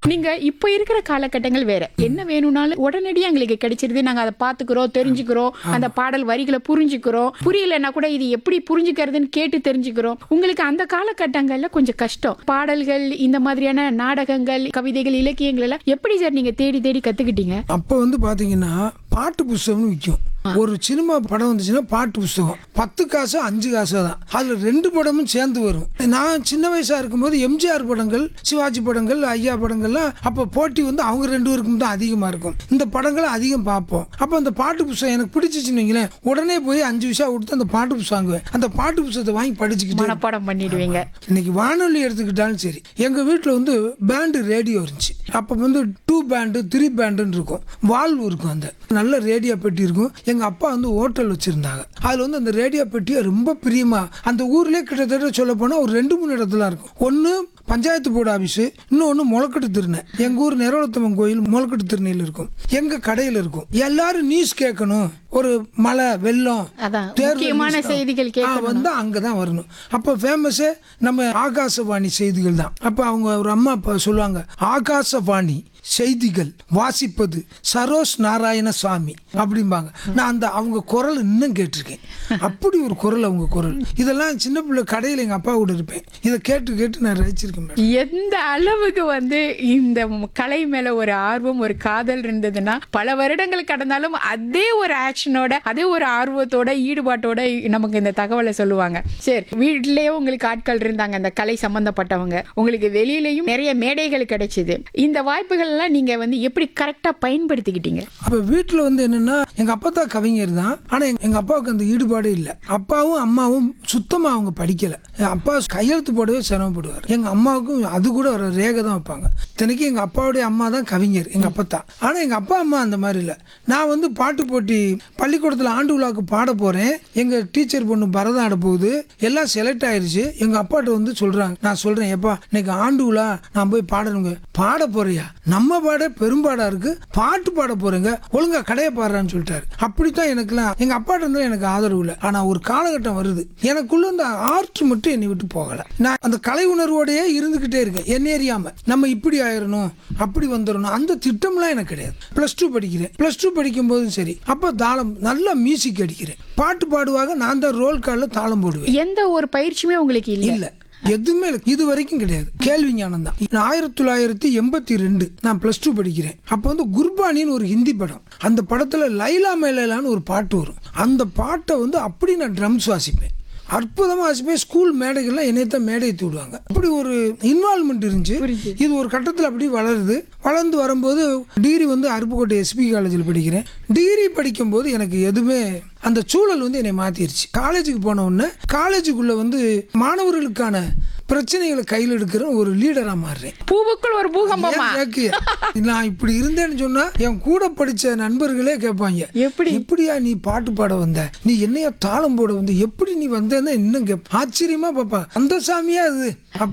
நீங்க இப்ப இருக்கிற காலகட்டங்கள் வேற என்ன வேணும்னாலும் உடனடியா எங்களுக்கு கிடைச்சிருது நாங்க அதை பாத்துக்கிறோம் தெரிஞ்சுக்கிறோம் அந்த பாடல் வரிகளை புரிஞ்சுக்கிறோம் புரியலன்னா கூட இது எப்படி புரிஞ்சுக்கிறதுன்னு கேட்டு தெரிஞ்சுக்கிறோம் உங்களுக்கு அந்த காலகட்டங்கள்ல கொஞ்சம் கஷ்டம் பாடல்கள் இந்த மாதிரியான நாடகங்கள் கவிதைகள் இலக்கியங்கள் எல்லாம் எப்படி சார் நீங்க தேடி தேடி கத்துக்கிட்டீங்க அப்போ வந்து பாத்தீங்கன்னா பாட்டு புஸ்தகம்னு விற்கும் ஒரு சினிமா படம் வந்துச்சுன்னா பாட்டு புஸ்தகம் பத்து காசு அஞ்சு காசு தான் அதுல ரெண்டு படமும் சேர்ந்து வரும் நான் சின்ன வயசா இருக்கும்போது எம்ஜிஆர் படங்கள் சிவாஜி படங்கள் ஐயா படங்கள்லாம் அப்போ போட்டி வந்து அவங்க ரெண்டு பேருக்கும் தான் அதிகமா இருக்கும் இந்த படங்களை அதிகம் பார்ப்போம் அப்போ அந்த பாட்டு புஸ்தகம் எனக்கு பிடிச்சிச்சுன்னு வைங்களேன் உடனே போய் அஞ்சு விஷயம் கொடுத்து அந்த பாட்டு புஸ்தகம் வாங்குவேன் அந்த பாட்டு புஸ்தகத்தை வாங்கி படிச்சுக்கிட்டு மனப்பாடம் பண்ணிடுவீங்க இன்னைக்கு வானொலி எடுத்துக்கிட்டாலும் சரி எங்க வீட்டில் வந்து பேண்டு ரேடியோ இருந்துச்சு அப்போ வந்து டூ பேண்டு த்ரீ பேண்டுன்னு இருக்கும் வால்வு இருக்கும் அந்த நல்ல ரேடியோ பெட்டி இருக்கும் எங்க அப்பா வந்து ஹோட்டல் வச்சிருந்தாங்க அதுல வந்து அந்த ரேடியோ பெட்டியை ரொம்ப பிரியமா அந்த ஊர்லயே கிட்டத்தட்ட சொல்ல போனா ஒரு ரெண்டு மூணு இடத்துல இருக்கும் ஒன்று பஞ்சாயத்து போர்டு ஆஃபீஸு இன்னொன்று முளக்கட்டு திருநை எங்கள் ஊர் நிரவலத்தம்மன் கோயில் முளக்கட்டு திருநெயில் இருக்கும் எங்கள் கடையில் இருக்கும் எல்லாரும் நியூஸ் கேட்கணும் ஒரு மழை வெள்ளம் அதான் தேர்தல் முக்கியமான news தான். செய்திகள் ஆ, கேட்கணும் வந்து அங்கே தான் வரணும் அப்போ ஃபேமஸே நம்ம ஆகாசவாணி செய்திகள் தான் அப்போ அவங்க ஒரு அம்மா அப்பா சொல்லுவாங்க ஆகாசவாணி செய்திகள் வாசிப்பது சரோஸ் நாராயண சாமி அப்படிம்பாங்க நான் அந்த அவங்க குரல் இன்னும் கேட்டிருக்கேன் அப்படி ஒரு குரல் அவங்க குரல் இதெல்லாம் சின்ன பிள்ளை கடையில் எங்கள் அப்பா கூட இருப்பேன் இதை கேட்டு கேட்டு நான் ரசிச்சிருக்கேன் மேடம் எந்த அளவுக்கு வந்து இந்த கலை மேல ஒரு ஆர்வம் ஒரு காதல் இருந்ததுன்னா பல வருடங்கள் கடந்தாலும் அதே ஒரு ஆக்ஷனோட அதே ஒரு ஆர்வத்தோட ஈடுபாட்டோட நமக்கு இந்த தகவலை சொல்லுவாங்க சரி வீட்லயே உங்களுக்கு ஆட்கள் இருந்தாங்க அந்த கலை சம்பந்தப்பட்டவங்க உங்களுக்கு வெளியிலயும் நிறைய மேடைகள் கிடைச்சது இந்த வாய்ப்புகள் எல்லாம் நீங்க வந்து எப்படி கரெக்டா பயன்படுத்திக்கிட்டீங்க அப்போ வீட்டில் வந்து என்னன்னா எங்கள் அப்பா தான் கவிஞர் தான் ஆனால் எங்கள் அப்பாவுக்கு அந்த ஈடுபாடே இல்லை அப்பாவும் அம்மாவும் சுத்தமாக அவங்க படிக்கலை என் அப்பா கையெழுத்து போடவே சிரமப்படுவார் எங்கள் அம்மாவுக்கும் அது கூட ஒரு ரேகை தான் வைப்பாங்க இத்தனைக்கும் எங்கள் அப்பாவுடைய அம்மா தான் கவிஞர் எங்கள் அப்பா தான் ஆனால் எங்கள் அப்பா அம்மா அந்த மாதிரி இல்லை நான் வந்து பாட்டு போட்டி பள்ளிக்கூடத்தில் ஆண்டு விழாவுக்கு பாட போகிறேன் எங்கள் டீச்சர் பொண்ணு பரதம் ஆட போகுது எல்லாம் செலக்ட் ஆயிருச்சு எங்கள் அப்பாட்ட வந்து சொல்கிறாங்க நான் சொல்கிறேன் எப்பா இன்னைக்கு ஆண்டு விழா நான் போய் பாடணுங்க பாட போறியா நம்ம பாட பெரும்பாடா இருக்கு பாட்டு பாட போறேங்க ஒழுங்கா கடையை பாடுறான்னு சொல்லிட்டாரு அப்படித்தான் எனக்குலாம் எங்க அப்பாட்ட இருந்தா எனக்கு ஆதரவு இல்லை ஆனா ஒரு காலகட்டம் வருது எனக்குள்ள இந்த ஆர்ட் மட்டும் என்னை விட்டு போகல நான் அந்த கலை உணர்வோடயே இருந்துகிட்டே இருக்கேன் என்ன அறியாம நம்ம இப்படி ஆயிரணும் அப்படி வந்துடணும் அந்த திட்டம்லாம் எனக்கு கிடையாது பிளஸ் டூ படிக்கிறேன் பிளஸ் டூ படிக்கும் போதும் சரி அப்ப தாளம் நல்லா மியூசிக் அடிக்கிறேன் பாட்டு பாடுவாங்க நான் தான் ரோல் காலில் தாளம் போடுவேன் எந்த ஒரு பயிற்சியுமே உங்களுக்கு இல்ல இல்ல எதுவுமே இல்ல. இது வரைக்கும் கிடையாது கேள்வி ஞானம் தான் நான் ஆயிரத்தி தொள்ளாயிரத்தி எண்பத்தி ரெண்டு நான் பிளஸ் டூ படிக்கிறேன் அப்போ வந்து குர்பானின்னு ஒரு ஹிந்தி படம் அந்த படத்துல லைலா மேலான்னு ஒரு பாட்டு வரும் அந்த பாட்டை வந்து அப்படி நான் ட்ரம்ஸ் வாசிப்பேன் அற்புதமா வாசிப்பேன் ஸ்கூல் மேடைகள்லாம் என்னையத்தான் மேடை ஏற்றி விடுவாங்க அப்படி ஒரு இன்வால்மெண்ட் இருந்துச்சு இது ஒரு கட்டத்தில் அப்படி வளருது வளர்ந்து வரும்போது டிகிரி வந்து அருப்புக்கோட்டை எஸ்பி காலேஜில் படிக்கிறேன் டிகிரி படிக்கும்போது எனக்கு எதுவுமே அந்த சூழல் வந்து என்னை மாத்திருச்சு காலேஜுக்கு போன உடனே காலேஜுக்குள்ள வந்து மாணவர்களுக்கான பிரச்சனைகளை கையில் எடுக்கிற ஒரு லீடரா மாறுறேன் பூவுக்குள் ஒரு பூகம்பமா ஏன் கேக்கு? நான் இப்படி இருந்தேன்னு சொன்னா என் கூட படிச்ச நண்பர்களே கேட்பாங்க எப்படி? எப்படியா நீ பாட்டு பாட வந்த நீ என்னையா தாளம் போட வந்த எப்படி நீ வந்தேன்னு இன்னும் கேப் ஆச்சரியமா பாப்பா அந்த சாமியா அது